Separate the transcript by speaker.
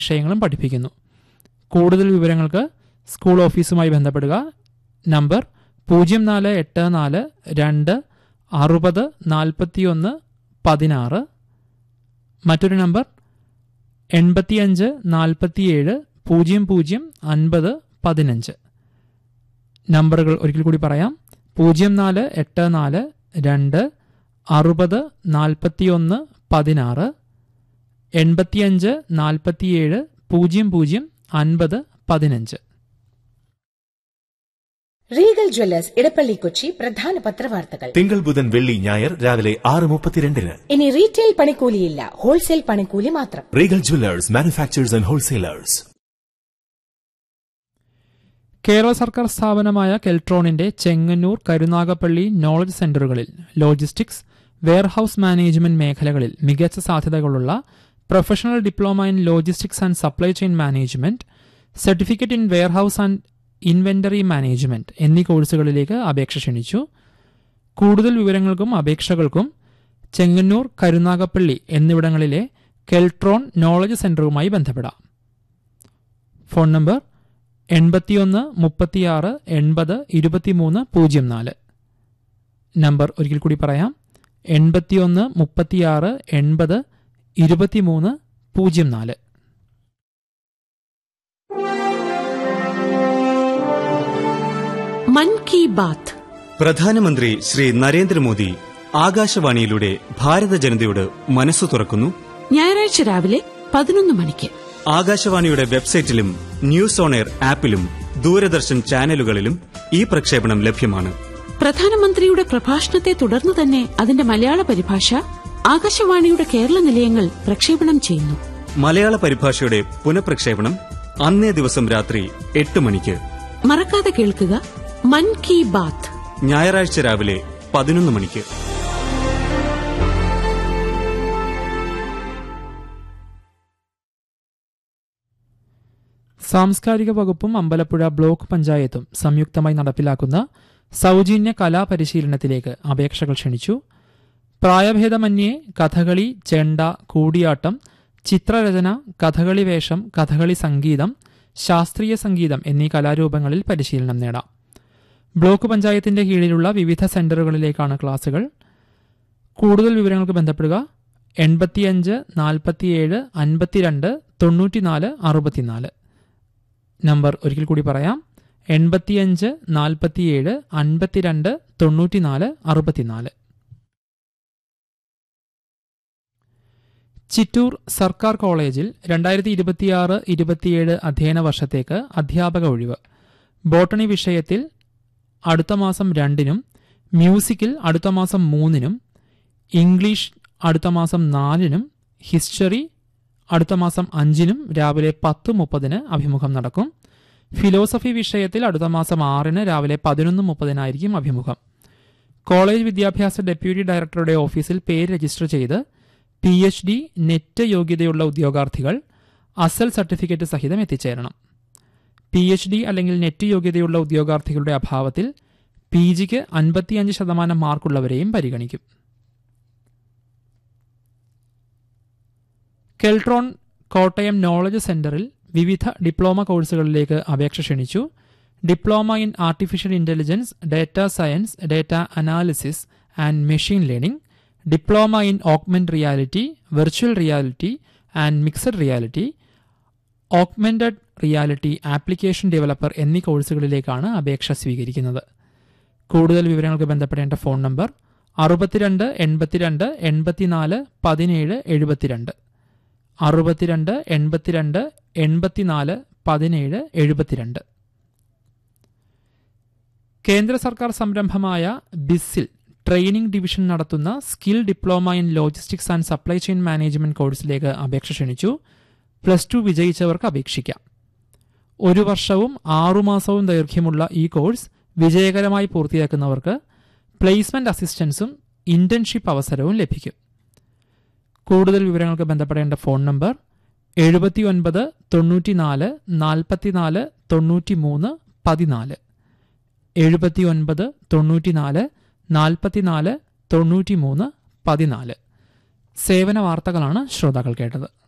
Speaker 1: വിഷയങ്ങളും പഠിപ്പിക്കുന്നു കൂടുതൽ വിവരങ്ങൾക്ക് സ്കൂൾ ഓഫീസുമായി ബന്ധപ്പെടുക നമ്പർ പൂജ്യം നാല് എട്ട് നാല് രണ്ട് അറുപത് നാൽപ്പത്തിയൊന്ന് പതിനാറ് മറ്റൊരു നമ്പർ എൺപത്തിയഞ്ച് നാൽപ്പത്തിയേഴ് പൂജ്യം പൂജ്യം അൻപത് പതിനഞ്ച് നമ്പറുകൾ ഒരിക്കൽ കൂടി പറയാം പൂജ്യം നാല് എട്ട് നാല് രണ്ട് അറുപത് നാൽപ്പത്തിയൊന്ന് പതിനാറ് എൺപത്തിയഞ്ച് നാൽപ്പത്തിയേഴ് പൂജ്യം പൂജ്യം അൻപത് പതിനഞ്ച്
Speaker 2: റീഗൽ ജ്വല്ലേഴ്സ് ഇടപ്പള്ളി കൊച്ചി പ്രധാന പത്രവാർത്തകൾ
Speaker 3: തിങ്കൾ ബുധൻ വെള്ളി ഞായർ രാവിലെ ആറ് മുപ്പത്തിരണ്ടിന്
Speaker 2: ഇനി റീറ്റെയിൽ പണിക്കൂലിയില്ല ഹോൾസെയിൽ പണിക്കൂലി മാത്രം
Speaker 3: regal jewellers manufacturers and wholesalers
Speaker 1: Kerala സർക്കാർ സ്ഥാപനമായ കെൽട്രോണിന്റെ ചെങ്ങന്നൂർ കരുനാഗപ്പള്ളി നോളജ് സെന്ററുകളിൽ ലോജിസ്റ്റിക്സ് വെയർഹൌസ് മാനേജ്മെന്റ് മേഖലകളിൽ മികച്ച സാധ്യതകളുള്ള professional diploma in logistics and supply chain management certificate in warehouse and inventory management എന്നീ കോഴ്സുകളിലേക്ക് അപേക്ഷ ക്ഷണിച്ചു കൂടുതൽ വിവരങ്ങൾക്കും അപേക്ഷകൾക്കും ചെങ്ങന്നൂർ കരുനാഗപ്പള്ളി എന്നിവിടങ്ങളിലെ കെൽട്രോൺ നോളജ് സെന്ററുമായി ബന്ധപ്പെടാം ഫോൺ നമ്പർ എൺപത്തിയൊന്ന് മുപ്പത്തിയാറ് എൺപത് ഇരുപത്തിമൂന്ന് പൂജ്യം നാല് നമ്പർ ഒരിക്കൽ കൂടി പറയാം എൺപത്തിയൊന്ന് മുപ്പത്തിയാറ് എൺപത് ഇരുപത്തിമൂന്ന് പൂജ്യം നാല്
Speaker 4: മൻ കി ബാത്ത്
Speaker 5: പ്രധാനമന്ത്രി ശ്രീ നരേന്ദ്രമോദി ആകാശവാണിയിലൂടെ ഭാരത ജനതയോട് മനസ്സു തുറക്കുന്നു
Speaker 4: ഞായറാഴ്ച രാവിലെ പതിനൊന്ന് മണിക്ക്
Speaker 5: ആകാശവാണിയുടെ വെബ്സൈറ്റിലും ന്യൂസ് ഓൺ എയർ ആപ്പിലും ദൂരദർശൻ ചാനലുകളിലും ഈ പ്രക്ഷേപണം ലഭ്യമാണ്
Speaker 4: പ്രധാനമന്ത്രിയുടെ പ്രഭാഷണത്തെ തുടർന്ന് തന്നെ അതിന്റെ മലയാള പരിഭാഷ ആകാശവാണിയുടെ കേരള നിലയങ്ങൾ പ്രക്ഷേപണം ചെയ്യുന്നു
Speaker 5: മലയാള പരിഭാഷയുടെ പുനഃപ്രക്ഷേപണം അന്നേ ദിവസം രാത്രി എട്ട് മണിക്ക്
Speaker 4: മറക്കാതെ കേൾക്കുക മൻ കി ബാത്ത്
Speaker 5: ഞായറാഴ്ച രാവിലെ പതിനൊന്ന് മണിക്ക്
Speaker 1: സാംസ്കാരിക വകുപ്പും അമ്പലപ്പുഴ ബ്ലോക്ക് പഞ്ചായത്തും സംയുക്തമായി നടപ്പിലാക്കുന്ന സൗജന്യ കലാപരിശീലനത്തിലേക്ക് അപേക്ഷകൾ ക്ഷണിച്ചു പ്രായഭേദമന്യേ കഥകളി ചെണ്ട കൂടിയാട്ടം ചിത്രരചന കഥകളി വേഷം കഥകളി സംഗീതം ശാസ്ത്രീയ സംഗീതം എന്നീ കലാരൂപങ്ങളിൽ പരിശീലനം നേടാം ബ്ലോക്ക് പഞ്ചായത്തിന്റെ കീഴിലുള്ള വിവിധ സെന്ററുകളിലേക്കാണ് ക്ലാസുകൾ കൂടുതൽ വിവരങ്ങൾക്ക് ബന്ധപ്പെടുക എൺപത്തിയഞ്ച് നാൽപ്പത്തിയേഴ് അൻപത്തിരണ്ട് തൊണ്ണൂറ്റിനാല് അറുപത്തിനാല് നമ്പർ ഒരിക്കൽ കൂടി പറയാം എൺപത്തിയഞ്ച് നാൽപ്പത്തിയേഴ് അൻപത്തിരണ്ട് തൊണ്ണൂറ്റിനാല് അറുപത്തിനാല് ചിറ്റൂർ സർക്കാർ കോളേജിൽ രണ്ടായിരത്തി ഇരുപത്തിയാറ് ഇരുപത്തിയേഴ് അധ്യയന വർഷത്തേക്ക് അധ്യാപക ഒഴിവ് ബോട്ടണി വിഷയത്തിൽ അടുത്ത മാസം രണ്ടിനും മ്യൂസിക്കിൽ അടുത്ത മാസം മൂന്നിനും ഇംഗ്ലീഷ് അടുത്ത മാസം നാലിനും ഹിസ്റ്ററി അടുത്ത മാസം അഞ്ചിനും രാവിലെ പത്ത് മുപ്പതിന് അഭിമുഖം നടക്കും ഫിലോസഫി വിഷയത്തിൽ അടുത്ത മാസം ആറിന് രാവിലെ പതിനൊന്ന് മുപ്പതിനായിരിക്കും അഭിമുഖം കോളേജ് വിദ്യാഭ്യാസ ഡെപ്യൂട്ടി ഡയറക്ടറുടെ ഓഫീസിൽ പേര് രജിസ്റ്റർ ചെയ്ത് പി എച്ച് ഡി നെറ്റ് യോഗ്യതയുള്ള ഉദ്യോഗാർത്ഥികൾ അസൽ സർട്ടിഫിക്കറ്റ് സഹിതം എത്തിച്ചേരണം പി എച്ച് ഡി അല്ലെങ്കിൽ നെറ്റ് യോഗ്യതയുള്ള ഉദ്യോഗാർത്ഥികളുടെ അഭാവത്തിൽ പി ജിക്ക് അൻപത്തിയഞ്ച് ശതമാനം മാർക്കുള്ളവരെയും പരിഗണിക്കും കെൽട്രോൺ കോട്ടയം നോളജ് സെന്ററിൽ വിവിധ ഡിപ്ലോമ കോഴ്സുകളിലേക്ക് അപേക്ഷ ക്ഷണിച്ചു diploma in artificial intelligence data science data analysis and machine learning diploma in augment reality virtual reality and mixed reality augmented reality application developer എന്നീ കോഴ്സുകളിലേക്കാണ് അപേക്ഷ സ്വീകരിക്കുന്നത് കൂടുതൽ വിവരങ്ങൾക്ക് ബന്ധപ്പെടേണ്ട ഫോൺ നമ്പർ അറുപത്തിരണ്ട് എൺപത്തിരണ്ട് എൺപത്തിനാല് പതിനേഴ് എഴുപത്തിരണ്ട് അറുപത്തിരണ്ട് എൺപത്തിരണ്ട് എൺപത്തിനാല് പതിനേഴ് എഴുപത്തിരണ്ട് കേന്ദ്ര സർക്കാർ സംരംഭമായ ബിസിൽ ട്രെയിനിംഗ് ഡിവിഷൻ നടത്തുന്ന skill diploma in logistics and supply chain management കോഴ്സിലേക്ക് അപേക്ഷ ക്ഷണിച്ചു പ്ലസ് ടു വിജയിച്ചവർക്ക് അപേക്ഷിക്കാം ഒരു വർഷവും ആറുമാസവും ദൈർഘ്യമുള്ള ഈ കോഴ്സ് വിജയകരമായി പൂർത്തിയാക്കുന്നവർക്ക് പ്ലേസ്മെന്റ് അസിസ്റ്റൻസും ഇന്റേൺഷിപ്പ് അവസരവും ലഭിക്കും കൂടുതൽ വിവരങ്ങൾക്ക് ബന്ധപ്പെടേണ്ട ഫോൺ നമ്പർ എഴുപത്തി ഒൻപത് തൊണ്ണൂറ്റിനാല് നാൽപ്പത്തിനാല് തൊണ്ണൂറ്റി മൂന്ന് പതിനാല് എഴുപത്തി ഒൻപത് തൊണ്ണൂറ്റിനാല് നാൽപ്പത്തിനാല് തൊണ്ണൂറ്റി മൂന്ന് പതിനാല് സേവന വാർത്തകളാണ് ശ്രോതാക്കൾ കേട്ടത്